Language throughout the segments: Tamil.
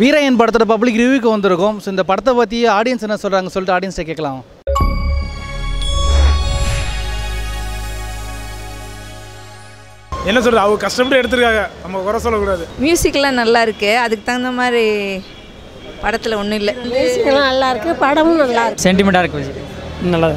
வீரையன் படத்தோட பப்ளிக் ரிவ்யூக்கு வந்திருக்கோம் ஸோ இந்த படத்தை பற்றி ஆடியன்ஸ் என்ன சொல்கிறாங்க சொல்லிட்டு ஆடியன்ஸை கேட்கலாம் என்ன சொல்கிறது அவங்க கஷ்டப்பட்டு எடுத்திருக்காங்க நம்ம குறை சொல்லக்கூடாது மியூசிக்லாம் நல்லா இருக்கு அதுக்கு தகுந்த மாதிரி படத்தில் ஒன்றும் இல்லை மியூசிக்கெல்லாம் நல்லா இருக்கு படமும் நல்லா இருக்கு சென்டிமெண்ட்டாக இருக்கு விஜய் நல்லா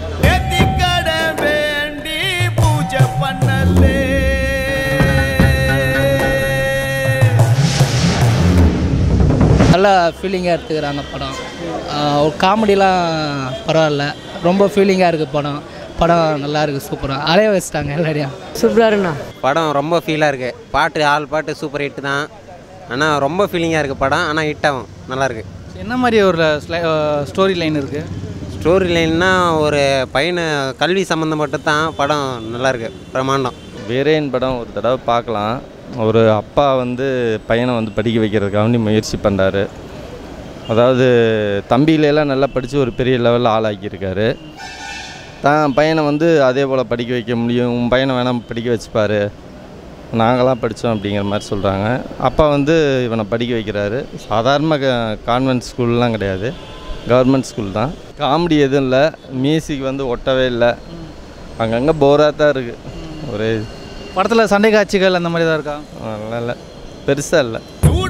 நல்லா ஃபீலிங்காக எடுத்துக்கிறாங்க படம் ஆஹ் ஒரு காமெடிலாம் பரவாயில்ல ரொம்ப ஃபீலிங்காக இருக்குது படம் படம் நல்லா இருக்குது சூப்பராக அலைய வச்சிட்டாங்க எல்லாரையும் சூப்பராக இருக்குண்ணா படம் ரொம்ப ஃபீலாக இருக்குது பாட்டு ஆள் பாட்டு சூப்பர் ஹிட் தான் ஆனால் ரொம்ப ஃபீலிங்காக இருக்குது படம் ஆனால் ஹிட் ஆகும் நல்லாயிருக்கு என்ன மாதிரி ஒரு ஸ்டோரி லைன் இருக்குது ஸ்டோரி லைன்னா ஒரு பையனை கல்வி சம்மந்தப்பட்டு தான் படம் நல்லாயிருக்கு பிரம்மாண்டம் வீரேன் படம் ஒரு தடவை பார்க்கலாம் ஒரு அப்பா வந்து பையனை வந்து படிக்க வைக்கிறதுக்காண்டி முயற்சி பண்ணுறாரு அதாவது தம்பியிலெல்லாம் நல்லா படித்து ஒரு பெரிய லெவலில் ஆளாக்கியிருக்காரு தான் பையனை வந்து அதே போல் படிக்க வைக்க முடியும் உன் பையனை வேணாம் படிக்க வச்சுப்பாரு நாங்களாம் படித்தோம் அப்படிங்கிற மாதிரி சொல்கிறாங்க அப்பா வந்து இவனை படிக்க வைக்கிறாரு சாதாரண கான்வென்ட் ஸ்கூல்லாம் கிடையாது கவர்மெண்ட் ஸ்கூல் தான் காமெடி எதுவும் இல்லை மியூசிக் வந்து ஒட்டவே இல்லை அங்கங்கே போராக தான் இருக்குது ஒரே படத்தில் சண்டை காட்சிகள் அந்த மாதிரி தான் இருக்கா நல்லா இல்லை பெருசாக இல்லை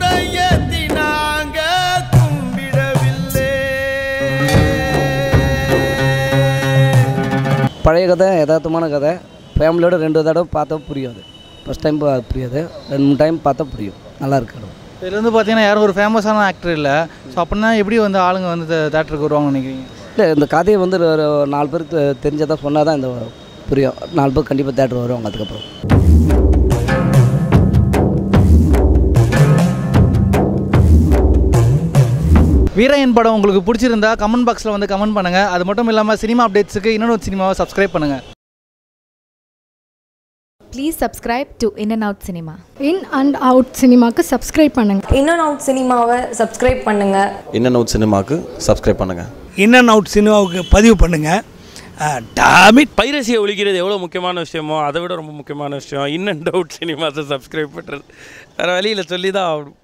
பழைய கதை யதார்த்தமான கதை ஃபேமிலியோட ரெண்டு தடவை பார்த்தா புரியாது ஃபஸ்ட் டைம் புரியாது ரெண்டு மூணு டைம் பார்த்தா புரியும் நல்லா இருக்கு படம். இதில் வந்து பார்த்தீங்கன்னா யாரும் ஒரு ஃபேமஸான ஆக்டர் இல்லை ஸோ அப்படின்னா எப்படி வந்து ஆளுங்க வந்து தேட்டருக்கு வருவாங்கன்னு நினைக்கிறீங்க இல்லை இந்த கதையை வந்து ஒரு ஒரு நாலு பேருக்கு தெரிஞ்சதாக சொன்னால் தான் இந்த புரியும் நாலு பேர் கண்டிப்பாக தேட்டர் வருவாங்க அதுக்கப்புறம் வீரையன் படம் உங்களுக்கு பிடிச்சிருந்தா கமெண்ட் பாக்ஸில் வந்து கமெண்ட் பண்ணுங்கள் அது மட்டும் இல்லாமல் சினிமா அப்டேட்ஸுக்கு இன்னொரு சினிமாவை சப்ஸ்கிரைப் பண்ணுங்கள் Please subscribe to In and Out Cinema. In and out சினிமாக்கு சப்ஸ்கிரைப் பண்ணுங்க இன்னும் அவுட் சினிமாவை சப்ஸ்கிரைப் பண்ணுங்கள் இன் அண்ட் அவுட் சினிமாவுக்கு சப்ஸ்கிரைப் பண்ணுங்கள் இன் அண்ட் அவுட் சினிமாவுக்கு பதிவு பண்ணுங்கள் டாமிட் பைரசியை ஒழிக்கிறது எவ்வளோ முக்கியமான விஷயமோ அதை விட ரொம்ப முக்கியமான விஷயம் இன் அண்ட் அவுட் சினிமாஸை சப்ஸ்கிரைப் பண்ணுறது வேறு வழியில் சொல்லி தான் ஆகணும்